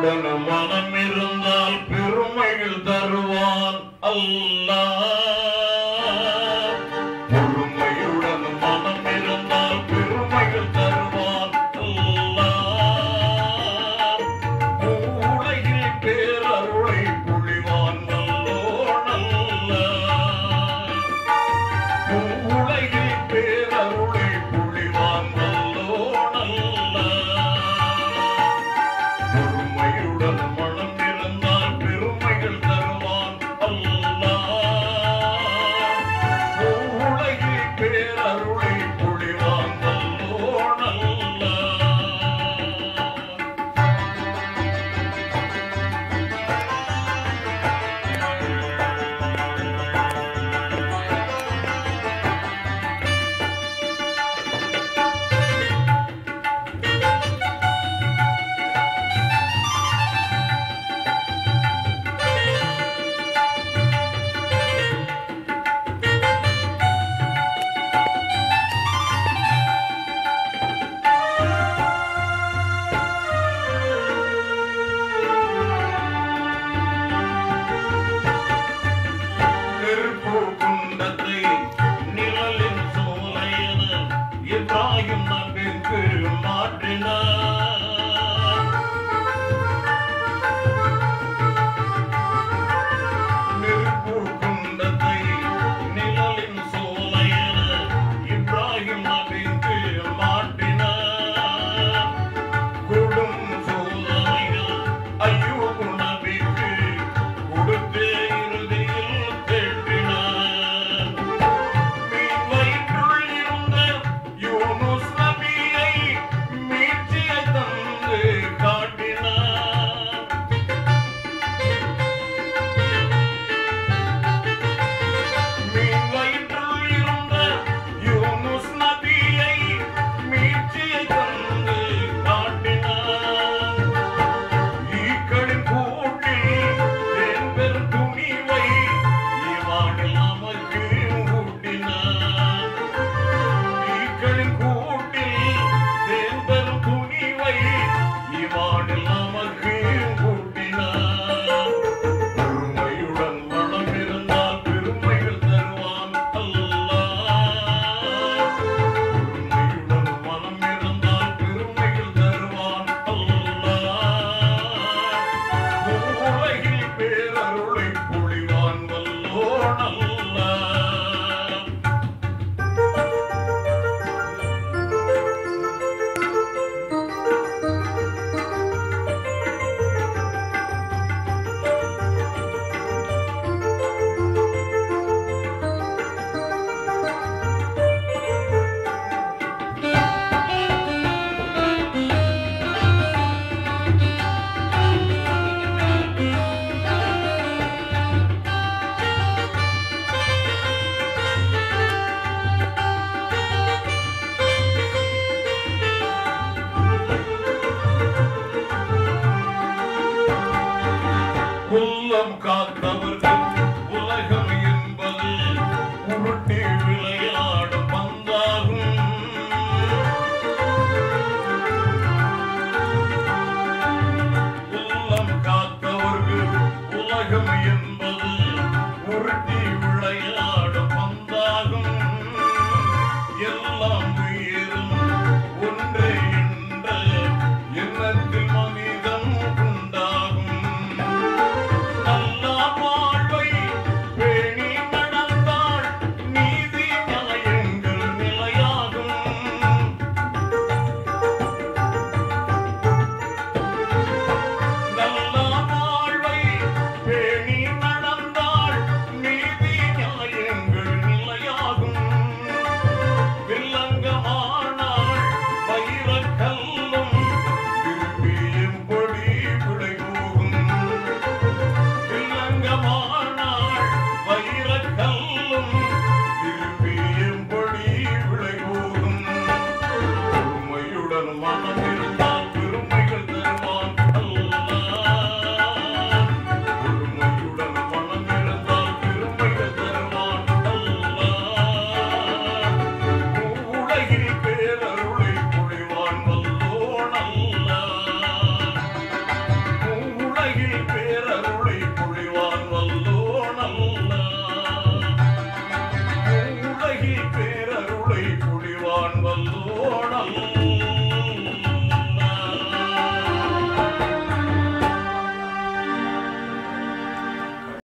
பொறுமையுடன் மனம் இருந்தால் பெருமைகள் தருவான் அல்லாஹ் பொறுமையுடன் மனம் இருந்தால் பெருமைகள் தருவான் அல்லாஹ் உலகில் பேரருளை புழிவான் நல்லோன் அல்லாஹ் உலகில் பேரருளை புழிவான் நல்லோன் அல்லாஹ் பொறுமையுடன் மனம் இருந்தால் பெருமைகள் தருவான் அல்லாஹ் உலகில் பேரருளை பொழிவான் நல்லோன் அல்லாஹ் நெருப்பு குண்டத்தை நிழலின் சோலையென இப்ராஹிம் நபிக்கு மாற்றினார் நெருப்பு குண்டத்தை நிழலின் சோலையென இப்ராஹிம் நபிக்கு மாற்றினார் கொடும் சோதனைகள் ஐயூப் நபிக்கு கொடுத்தே இறுதியில் தேற்றினார் மீன் வயிற்றுள் இருந்த யூனுஸ் நபியை மீட்சியை தந்து காட்டினார் மீன் வயிற்றுள் இருந்த யூனுஸ் நபியை மீட்சியை தந்து காட்டினார் ஈக்களின் கூட்டில் தேன்பெர் துணிவை ஈவானில் நமக்கு ஊட்டினார் ஈக்களின் கூட்டில் தேன்பெர் துணிவை ஈவானில் நமக்கு ஊட்டினார் பொறுமையுடன் மனம் இருந்தால் பெருமைகள் தருவான் அல்லாஹ் பொறுமையுடன் மனம் இருந்தால் பெருமைகள் தருவான் அல்லாஹ் உலகில் பேரருளை பொழிவான் வல்லோன் அல்லாஹ் உள்ளம் காத்தவர்கள் உலகம் என்பது உருட்டி விளையாடும் பந்தாகும் உள்ளம் காத்தவர்கள் உலகம் என்பது உருட்டி விளையாடும் பந்தாகும் எல்லாம் உயிரும் ஒன்றே என்ற எண்ணத்தில் மனிதம் உண்டாகும் அல்லாஹ் நமோ